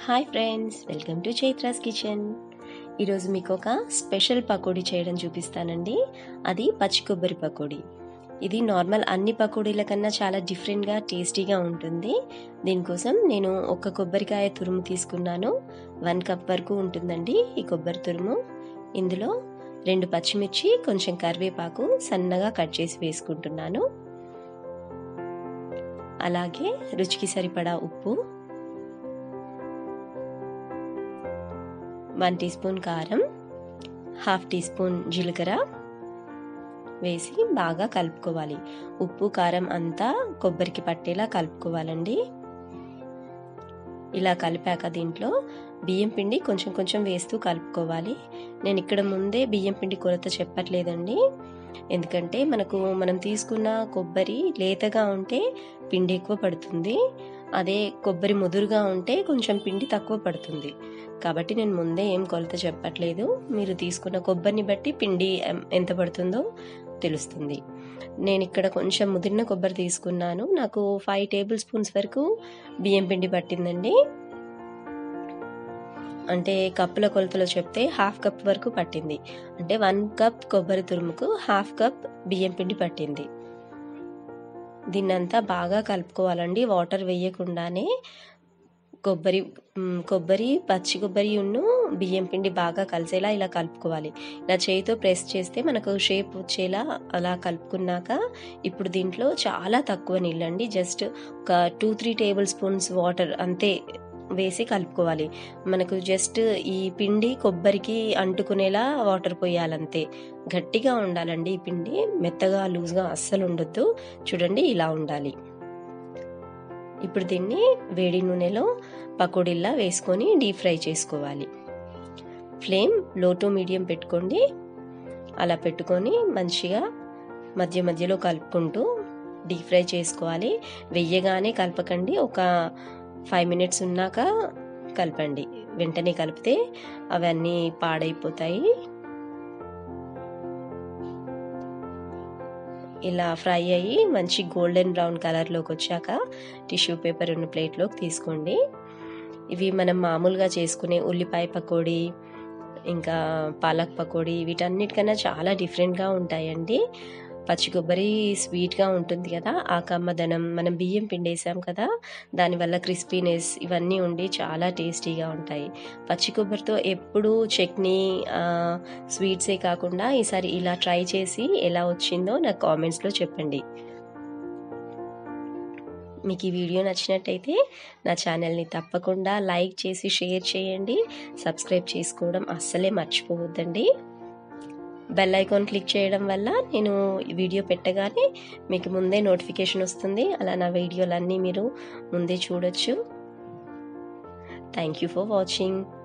hi friends welcome to చైత్రాస్ kitchen ఈరోజు మీకు ఒక స్పెషల్ పకోడీ చేయడం చూపిస్తానండి అది పచ్చి కొబ్బరి పకోడీ ఇది నార్మల్ అన్ని పకోడీల కన్నా చాలా డిఫరెంట్గా టేస్టీగా ఉంటుంది దీనికోసం నేను ఒక కొబ్బరికాయ తురుము తీసుకున్నాను వన్ కప్ వరకు ఉంటుందండి ఈ కొబ్బరి తురుము ఇందులో రెండు పచ్చిమిర్చి కొంచెం కరివేపాకు సన్నగా కట్ చేసి వేసుకుంటున్నాను అలాగే రుచికి సరిపడా ఉప్పు వన్ టీ స్పూన్ కారం హాఫ్ టీ స్పూన్ జీలకర్ర వేసి బాగా కలుపుకోవాలి ఉప్పు కారం అంతా కొబ్బరికి పట్టేలా కలుపుకోవాలండి ఇలా కలిపాక దీంట్లో బియ్యం పిండి కొంచెం కొంచెం వేస్తూ కలుపుకోవాలి నేను ఇక్కడ ముందే బియ్యం పిండి కొలత చెప్పట్లేదండి ఎందుకంటే మనకు మనం తీసుకున్న కొబ్బరి లేతగా ఉంటే పిండి ఎక్కువ పడుతుంది అదే కొబ్బరి ముదురుగా ఉంటే కొంచెం పిండి తక్కువ పడుతుంది కాబట్టి నేను ముందే ఏం కొలత చెప్పట్లేదు మీరు తీసుకున్న కొబ్బరిని బట్టి పిండి ఎంత పడుతుందో తెలుస్తుంది నేను ఇక్కడ కొంచెం ముదిరిన కొబ్బరి తీసుకున్నాను నాకు ఫైవ్ టేబుల్ స్పూన్స్ వరకు బియ్యం పిండి పట్టిందండి అంటే కప్పుల కొలతలో చెప్తే హాఫ్ కప్ వరకు పట్టింది అంటే వన్ కప్ కొబ్బరి తురుముకు హాఫ్ కప్ బియ్యం పిండి పట్టింది దీన్నంతా బాగా కలుపుకోవాలండి వాటర్ వేయకుండానే కొబ్బరి కొబ్బరి పచ్చి కొబ్బరి ఉన్ను బియ్యం పిండి బాగా కలిసేలా ఇలా కలుపుకోవాలి ఇలా చేయితో ప్రెస్ చేస్తే మనకు షేప్ వచ్చేలా అలా కలుపుకున్నాక ఇప్పుడు దీంట్లో చాలా తక్కువ నీళ్ళండి జస్ట్ ఒక two three tablespoons water అంతే వేసి కలుపుకోవాలి మనకు జస్ట్ ఈ పిండి కొబ్బరికి అంటుకునేలా వాటర్ పోయాలంతే గట్టిగా ఉండాలండి ఈ పిండి మెత్తగా లూజ్గా అస్సలు ఉండొద్దు చూడండి ఇలా ఉండాలి ఇప్పుడు దీన్ని వేడి నూనెలో పకోడీల్లా వేసుకొని డీప్ ఫ్రై చేసుకోవాలి ఫ్లేమ్ లో టు మీడియం పెట్టుకోండి అలా పెట్టుకొని మంచిగా మధ్య మధ్యలో కలుపుకుంటూ డీప్ ఫ్రై చేసుకోవాలి వెయ్యగానే కలపకండి ఒక ఫైవ్ మినిట్స్ ఉన్నాక కలపండి వెంటనే కలిపితే అవన్నీ పాడైపోతాయి ఇలా ఫ్రై అయ్యి మంచి గోల్డెన్ బ్రౌన్ కలర్లోకి వచ్చాక టిష్యూ పేపర్ ఉన్న ప్లేట్లోకి తీసుకోండి ఇవి మనం మామూలుగా చేసుకునే ఉల్లిపాయ పకోడీ ఇంకా పాలక్ పకోడీ వీటన్నిటికన్నా చాలా డిఫరెంట్గా ఉంటాయండి పచ్చి కొబ్బరి స్వీట్గా ఉంటుంది కదా ఆ కమ్మదనం మనం బియ్యం పిండేసాం కదా దానివల్ల క్రిస్పీనెస్ ఇవన్నీ ఉండి చాలా టేస్టీగా ఉంటాయి పచ్చి కొబ్బరితో ఎప్పుడు చట్నీ స్వీట్సే కాకుండా ఈసారి ఇలా ట్రై చేసి ఎలా వచ్చిందో నాకు కామెంట్స్లో చెప్పండి మీకు ఈ వీడియో నచ్చినట్టయితే నా ఛానల్ని తప్పకుండా లైక్ చేసి షేర్ చేయండి సబ్స్క్రైబ్ చేసుకోవడం అస్సలే మర్చిపోవద్దండి బెల్ ఐకాన్ క్లిక్ చేయడం వల్ల నేను వీడియో పెట్టగానే మీకు ముందే నోటిఫికేషన్ వస్తుంది అలా నా వీడియోలన్నీ మీరు ముందే చూడొచ్చు థ్యాంక్ యూ ఫర్ వాచింగ్